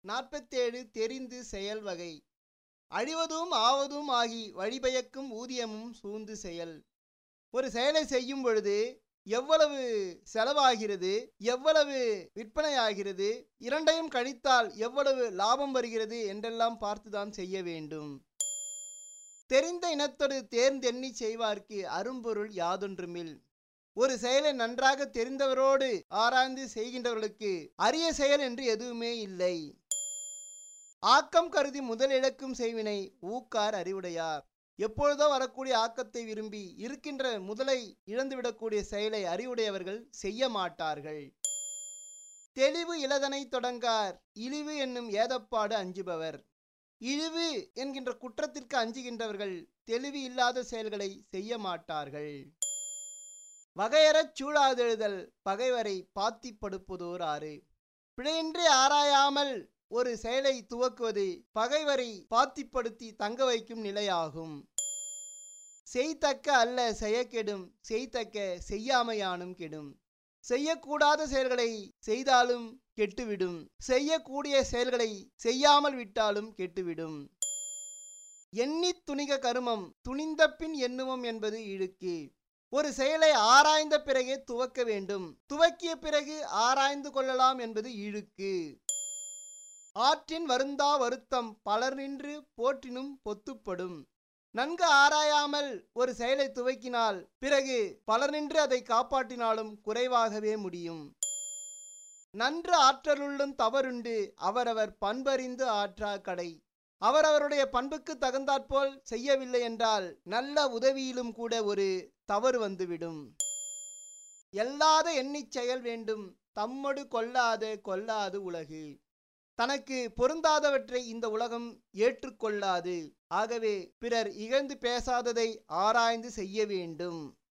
நாற்பத்தேழு தெரிந்து செயல் வகை அழிவதும் ஆவதும் ஆகி வழிபயக்கும் ஊதியமும் சூழ்ந்து செயல் ஒரு செயலை செய்யும் பொழுது எவ்வளவு செலவாகிறது எவ்வளவு விற்பனையாகிறது இரண்டையும் கழித்தால் எவ்வளவு லாபம் வருகிறது என்றெல்லாம் பார்த்துதான் செய்ய வேண்டும் தெரிந்த இனத்தொடு தேர்ந்தெண்ணி செய்வார்க்கு அரும்பொருள் யாதொன்றுமில் ஒரு செயலை நன்றாக தெரிந்தவரோடு ஆராய்ந்து செய்கின்றவர்களுக்கு அரிய செயல் என்று எதுவுமே இல்லை ஆக்கம் கருதி முதலிழக்கும் செய்வினை ஊக்கார் அறிவுடையார் எப்பொழுதோ வரக்கூடிய ஆக்கத்தை விரும்பி இருக்கின்ற முதலை இழந்துவிடக்கூடிய செயலை அறிவுடையவர்கள் செய்ய மாட்டார்கள் தெளிவு இளதனை தொடங்கார் இழிவு என்னும் ஏதப்பாடு அஞ்சுபவர் இழிவு என்கின்ற குற்றத்திற்கு அஞ்சுகின்றவர்கள் தெளிவு இல்லாத செயல்களை செய்ய மாட்டார்கள் வகையறச் சூழாதெழுதல் பகைவரை பாத்திப்படுப்பதோர் ஆறு பிழையின்றி ஆராயாமல் ஒரு செயலை துவக்குவது பகைவரை பாத்திப்படுத்தி தங்க வைக்கும் நிலையாகும் செய்தக்க அல்ல செய்யக்கெடும் செய்தக்க செய்யாமையானும் கெடும் செய்யக்கூடாத செயல்களை செய்தாலும் கெட்டுவிடும் செய்யக்கூடிய செயல்களை செய்யாமல் விட்டாலும் கெட்டுவிடும் எண்ணித் துணிக கருமம் துணிந்த பின் எண்ணுவோம் என்பது இழுக்கு ஒரு செயலை ஆராய்ந்த பிறகே துவக்க வேண்டும் துவக்கிய பிறகு ஆராய்ந்து கொள்ளலாம் என்பது இழுக்கு ஆற்றின் வருந்தா வருத்தம் பலர் நின்று போற்றினும் பொத்துப்படும் நன்கு ஆராயாமல் ஒரு செயலை துவக்கினால் பிறகு பலர் நின்று அதை காப்பாற்றினாலும் குறைவாகவே முடியும் நன்று ஆற்றலுள்ளும் தவறுண்டு அவரவர் பண்பறிந்து ஆற்றா கடை அவரவருடைய பண்புக்கு தகுந்தாற்போல் செய்யவில்லை என்றால் நல்ல உதவியிலும் கூட ஒரு தவறு வந்துவிடும் எல்லாத எண்ணிச் செயல் வேண்டும் தம்மொடு கொல்லாத கொல்லாது உலகு தனக்கு பொருந்தாதவற்றை இந்த உலகம் ஏற்றுக்கொள்ளாது ஆகவே பிறர் இகழ்ந்து பேசாததை ஆராய்ந்து செய்ய வேண்டும்